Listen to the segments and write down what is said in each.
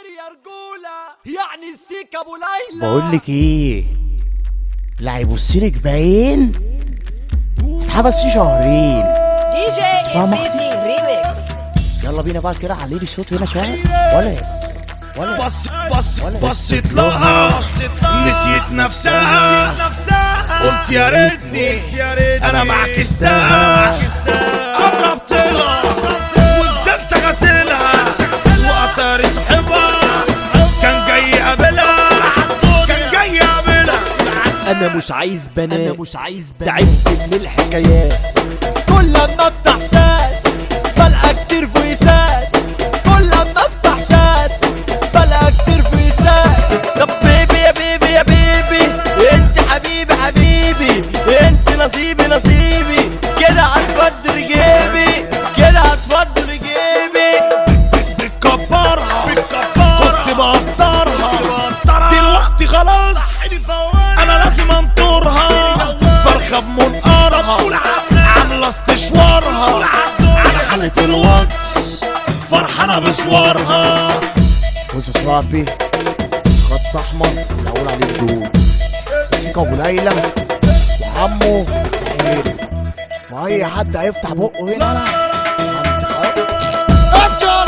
يا رجولة يعني السيك ابو ليلى بقول لك ايه لا هيبصلك باين اتحبس فيه شهرين دي جي فاهمة؟ افريزي ريميكس يلا بينا بقى كده علي لي الصوت هنا شويه ولا ولا بص بص ولا بصيت لها نسيت نفسها قلت يا ريتني انا معكستها قربت لها وفضلت اغسلها وقطر صاحبها كان جاي يقابلها كان جاي يقابلها انا مش عايز بنات انا مش عايز بنات تعبت من الحكايات كل لما افتح شات بلقى كتير فويسات كل لما افتح شات بلقى كتير فويسات طب بيبي يا بيبي يا بيبي انت حبيبي حبيبي انت نصيبي نصيبي كده هتفضل جيبي كده هتفضل جيبي بتكبرها كنت بقدرها دلوقتي خلاص انا لازم انطرها فرخه بمنقرها عامله استشوارها على حالة الواتس فرحانه بصورها بص يا صاحبي خط احمر الاول عليه الدور سيكا ابو ليلى وعمه حيري واي حد هيفتح بقه هنا انا ابشر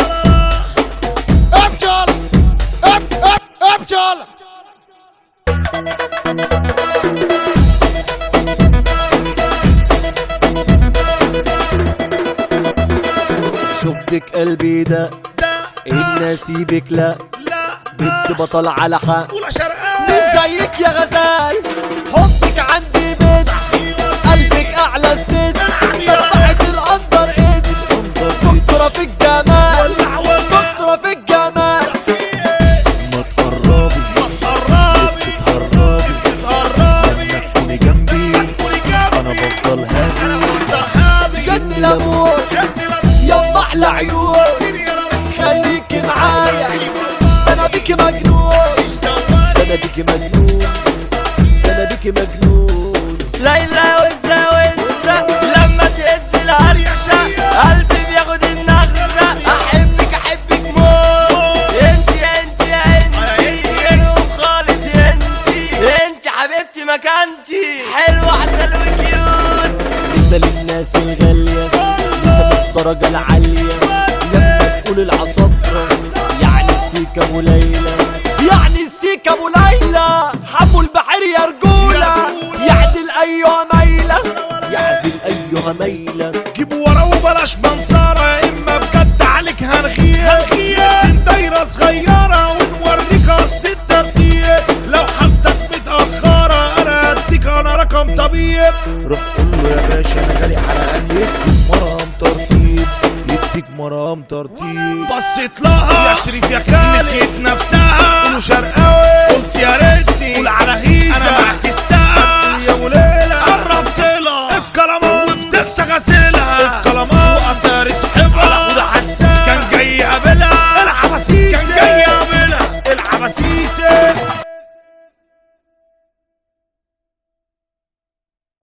ابشر اب اب ابشر شفتك قلبي ده ان اسيبك لا لا بنت بطل على حق ولا شرقاوي مين زيك يا غزال حبك عندي بيت قلبك اعلى ستيت سبحت الاندر ايدج دكتورة في الجمال دكتورة في الجمال ما تقربي ما تقربي تقربي تقربي لما تكوني جنبي انا بفضل هادي شدني ليمون يما احلى عيون خليكي معايا ده انا بيكي مجنون ده انا بيكي مجنون ده انا بيكي مجنون ليلى وزة وزة لما تهز الهرشة قلبي بياخد النغزة احبك احبك موت انت يا انت يا انت ينوم خالص يا انت انت حبيبتي مكانتي حلوة عسل وكيوت مثل الناس الغالية مثل الدرجة العالية لما تقول العصافرة يعني السيكة ابو ليلى يعني السيكة ابو ليلى حبوا البحر يا رجولة يعدل ايها ميلة يعدل ايها ميلة جيبوا ورا وبلاش منصارة يا اما بجد عليك هنغير سن دايرة صغيرة ونوريك قصد الترتيب لو حالتك متأخرة انا هديك انا رقم طبيب روح قول له يا باشا انا جالي حرقان يديك مرام ترتيب يديك مرام ترتيب بصيت لها يا شريف يا خالد نسيت نفسها قولوا شرقاوي قلت